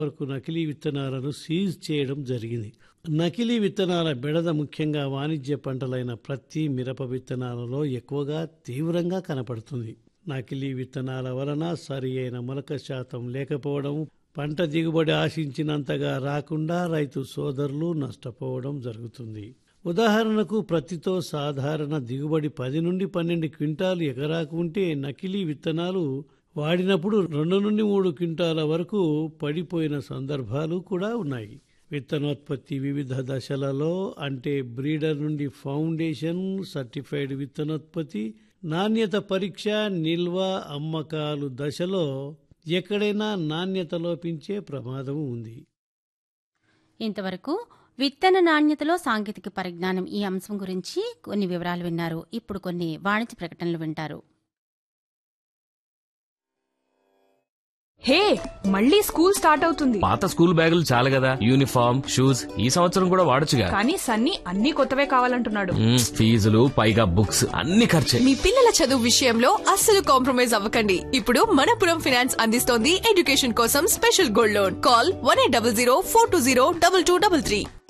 వరకు నకిలీ విత్తనాలను సీజ్ చేయడం జరిగింది నకిలీ విత్తనాల బెడద ముఖ్యంగా వాణిజ్య పంటలైన ప్రత్తి మిరప విత్తనాలలో ఎక్కువగా తీవ్రంగా కనపడుతుంది నకిలీ విత్తనాల వలన సరి అయిన మొలక శాతం లేకపోవడం పంట దిగుబడి ఆశించినంతగా రాకుండా రైతు సోదరులు నష్టపోవడం జరుగుతుంది ఉదాహరణకు ప్రతితో సాధారణ దిగుబడి పది నుండి పన్నెండు క్వింటాలు ఎకరాకు ఉంటే నకిలీ విత్తనాలు వాడినప్పుడు రెండు నుండి మూడు క్వింటాల వరకు పడిపోయిన సందర్భాలు కూడా ఉన్నాయి విత్తనోత్పత్తి వివిధ దశలలో అంటే బ్రీడర్ నుండి ఫౌండేషన్ సర్టిఫైడ్ విత్తనోత్పత్తి నాణ్యత పరీక్ష నిల్వ అమ్మకాలు దశలో ఎక్కడైనా నాణ్యత లోపించే ప్రమాదం ఉంది ఇంతవరకు విత్తన నాణ్యతలో సాంకేతిక పరిజ్ఞానం ఈ అంశం గురించి కొన్ని వివరాలు విన్నారు ఇప్పుడు కొన్ని వాణిజ్య ప్రకటనలు వింటారు హే మళ్ళీ స్కూల్ స్టార్ట్ అవుతుంది పాత స్కూల్ బ్యాగులు చాలు కదా యూనిఫామ్ షూస్ ఈ సంవత్సరం కూడా వాడొచ్చుగా కానీ సన్నీ అన్ని కొత్తవే కావాలంటున్నాడు మ్మ్, ఫీజులు పైగా బుక్స్ అన్ని ఖర్చే మీ పిల్లల చదువు విషయంలో అస్సలు కాంప్రమైజ్ అవ్వకండి ఇప్పుడు మనపురం ఫినాన్స్ అందిస్తోంది ఎడ్యుకేషన్ కోసం special gold loan call one eight double zero four two zero double two double three